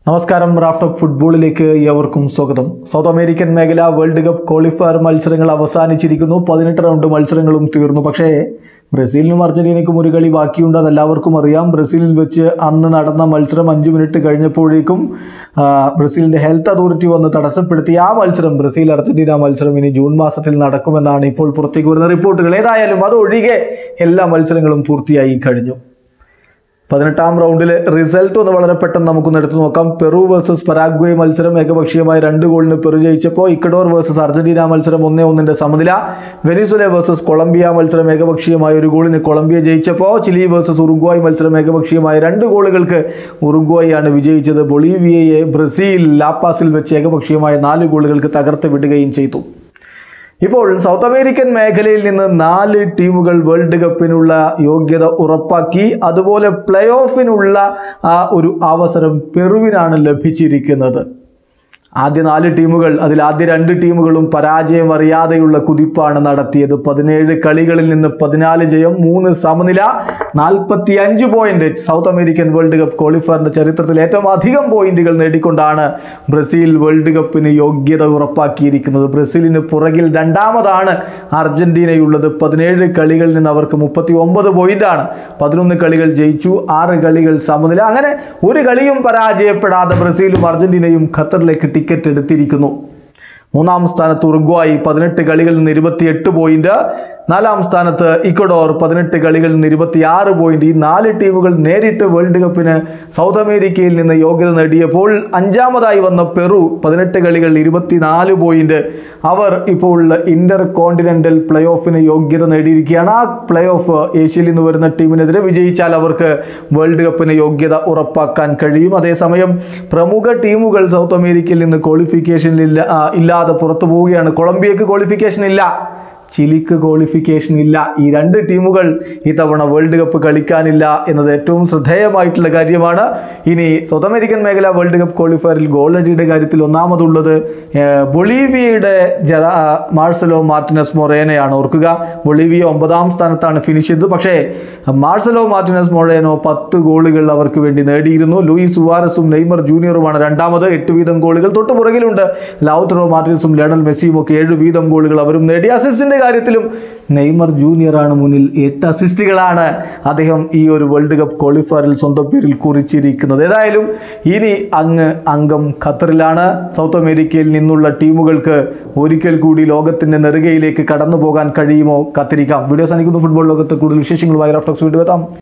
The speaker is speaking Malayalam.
നമസ്കാരം റാഫ്റ്റ് ഓഫ് ഫുട്ബോളിലേക്ക് ഏവർക്കും സ്വാഗതം സൗത്ത് അമേരിക്കൻ മേഖല വേൾഡ് കപ്പ് ക്വാളിഫയർ മത്സരങ്ങൾ അവസാനിച്ചിരിക്കുന്നു പതിനെട്ട് റൗണ്ട് മത്സരങ്ങളും തീർന്നു പക്ഷേ ബ്രസീലിനും അർജന്റീനയ്ക്കും ഒരു കളി ബാക്കിയുണ്ട് അത് എല്ലാവർക്കും അറിയാം ബ്രസീലിൽ വെച്ച് അന്ന് നടന്ന മത്സരം അഞ്ച് മിനിറ്റ് കഴിഞ്ഞപ്പോഴേക്കും ആ, ബ്രസീലിന്റെ ഹെൽത്ത് അതോറിറ്റി വന്ന് തടസ്സപ്പെടുത്തി ആ മത്സരം ബ്രസീൽ അർജന്റീന മത്സരം ഇനി ജൂൺ മാസത്തിൽ നടക്കുമെന്നാണ് ഇപ്പോൾ പുറത്തേക്ക് വരുന്ന റിപ്പോർട്ടുകൾ ഏതായാലും അതൊഴികെ എല്ലാ മത്സരങ്ങളും പൂർത്തിയായി കഴിഞ്ഞു പതിനെട്ടാം റൗണ്ടിലെ റിസൾട്ട് ഒന്ന് വളരെ പെട്ടെന്ന് നമുക്കൊന്ന് എടുത്തു നോക്കാം പെറു വേഴ്സസ് പരാഗ്വേ മത്സരം ഏകപക്ഷീയമായ രണ്ട് ഗോളിന് പെറു ജയിച്ചപ്പോൾ ഇക്കഡോർ വേഴ്സസ് അർജന്റീന മത്സരം ഒന്നേ ഒന്നിന്റെ സമനില വെനിസുല വേഴ്സസ് കൊളംബിയ മത്സരം ഏകപക്ഷീയമായ ഒരു ഗോളിന് കൊളംബിയ ജയിച്ചപ്പോൾ ചിലി വേഴ്സസ് ഉറുഗ്വായ് മത്സരം ഏകപക്ഷീയമായ രണ്ട് ഗോളുകൾക്ക് ഉറുഗ്വായ് ആണ് വിജയിച്ചത് ബൊളീവിയയെ ബ്രസീൽ ലാപ്പാസിൽ വെച്ച് ഏകപക്ഷീയമായ നാല് ഗോളുകൾക്ക് തകർത്ത് വിടുകയും ചെയ്തു ഇപ്പോൾ സൗത്ത് അമേരിക്കൻ മേഖലയിൽ നിന്ന് നാല് ടീമുകൾ വേൾഡ് കപ്പിനുള്ള യോഗ്യത ഉറപ്പാക്കി അതുപോലെ പ്ലേ ഓഫിനുള്ള ആ ഒരു അവസരം പെറുവിനാണ് ലഭിച്ചിരിക്കുന്നത് ആദ്യ നാല് ടീമുകൾ അതിൽ ആദ്യ രണ്ട് ടീമുകളും പരാജയം അറിയാതെയുള്ള കുതിപ്പാണ് നടത്തിയത് പതിനേഴ് കളികളിൽ നിന്ന് പതിനാല് ജയം മൂന്ന് സമനില നാൽപ്പത്തി അഞ്ച് point South American World Cup ക്വാളിഫയറിന്റെ ചരിത്രത്തിൽ ഏറ്റവും അധികം പോയിന്റുകൾ നേടിക്കൊണ്ടാണ് ബ്രസീൽ വേൾഡ് കപ്പിന് യോഗ്യത ഉറപ്പാക്കിയിരിക്കുന്നത് ബ്രസീലിന് പുറകിൽ രണ്ടാമതാണ് അർജന്റീനയുള്ളത് പതിനേഴ് കളികളിൽ നിന്ന് അവർക്ക് മുപ്പത്തി ഒമ്പത് പോയിന്റാണ് പതിനൊന്ന് കളികൾ ജയിച്ചു ആറ് കളികൾ സമനില അങ്ങനെ ഒരു കളിയും പരാജയപ്പെടാതെ ബ്രസീലും അർജന്റീനയും ഖത്തറിലേക്ക് ടിക്കറ്റ് എടുത്തിരിക്കുന്നു മൂന്നാം സ്ഥാനത്ത് ഉറുഗ്വായി പതിനെട്ട് കളികളിൽ നിന്ന് ഇരുപത്തിയെട്ട് പോയിന്റ് നാലാം സ്ഥാനത്ത് ഇക്വഡോർ പതിനെട്ട് കളികളിൽ നിന്ന് ഇരുപത്തിയാറ് പോയിന്റ് ഈ നാല് ടീമുകൾ നേരിട്ട് വേൾഡ് കപ്പിന് സൗത്ത് അമേരിക്കയിൽ നിന്ന് യോഗ്യത നേടിയപ്പോൾ അഞ്ചാമതായി വന്ന പെറു പതിനെട്ട് കളികളിൽ ഇരുപത്തിനാല് പോയിന്റ് അവർ ഇപ്പോൾ ഇന്റർ കോണ്ടിനെന്റൽ പ്ലേ ഓഫിന് യോഗ്യത നേടിയിരിക്കുകയാണ് ആ പ്ലേ ഓഫ് ഏഷ്യയിൽ നിന്ന് വരുന്ന ടീമിനെതിരെ വിജയിച്ചാൽ അവർക്ക് വേൾഡ് കപ്പിന് യോഗ്യത ഉറപ്പാക്കാൻ കഴിയും അതേസമയം പ്രമുഖ ടീമുകൾ സൗത്ത് അമേരിക്കയിൽ നിന്ന് ക്വാളിഫിക്കേഷനിൽ ഇല്ല ആ, ഇല്ലാതെ പുറത്തു പോവുകയാണ് കൊളംബിയക്ക് ക്വാളിഫിക്കേഷൻ ഇല്ല ചിലിക്ക് ക്വാളിഫിക്കേഷൻ ഇല്ല ഈ രണ്ട് ടീമുകൾ ഇത്തവണ വേൾഡ് കപ്പ് കളിക്കാനില്ല എന്നത് ഏറ്റവും ശ്രദ്ധേയമായിട്ടുള്ള കാര്യമാണ് ഇനി സൗത്ത് അമേരിക്കൻ മേഖല വേൾഡ് കപ്പ് ക്വാളിഫയറിൽ ഗോളടിയുടെ കാര്യത്തിൽ ഒന്നാമതുള്ളത് ഏർ, ബൊളീവിയയുടെ ജെറ ആ, മാർസലോ മാർട്ടിനസ് മൊറേനയാണ് ഓർക്കുക ബൊളീവിയ ഒമ്പതാം സ്ഥാനത്താണ് ഫിനിഷ് ചെയ്തത് പക്ഷേ മാർസലോ മാർട്ടിനസ് മൊറേനോ പത്ത് ഗോളുകൾ അവർക്ക് വേണ്ടി നേടിയിരുന്നു ലൂയിസ് സുവാരസും നെയ്മർ ജൂനിയറുമാണ് രണ്ടാമത് എട്ട് വീതം ഗോളുകൾ തൊട്ട് പുറകിലുണ്ട് ലൗട്ടറോ മാർട്ടിൻസും ലയണൽ മെസ്സിയും ഒക്കെ ഏഴ് വീതം ഗോളുകൾ അവരും നേടി അസിസ്റ്റിന്റെ കാര്യത്തിലും നെയ്മർ ജൂനിയർ ആണ് മുന്നിൽ എട്ട് അസിസ്റ്റുകളാണ് അദ്ദേഹം ഈ ഒരു വേൾഡ് കപ്പ് ക്വാളിഫയറിൽ സ്വന്തം പേരിൽ കുറിച്ചിരിക്കുന്നത് ഏതായാലും ഇനി അങ്ങ് അംഗം ഖത്തറിലാണ് സൗത്ത് അമേരിക്കയിൽ നിന്നുള്ള ടീമുകൾക്ക് ഒരിക്കൽ കൂടി ലോകത്തിന്റെ നെറുകയിലേക്ക് കടന്നു പോകാൻ കഴിയുമോ കാത്തിരിക്കാം വീഡിയോ സാധിക്കുന്നു ഫുട്ബോൾ ലോകത്ത് കൂടുതൽ വിശേഷങ്ങളുമായി റഫ്റ്റോക്സ് വീണ്ടും എത്താം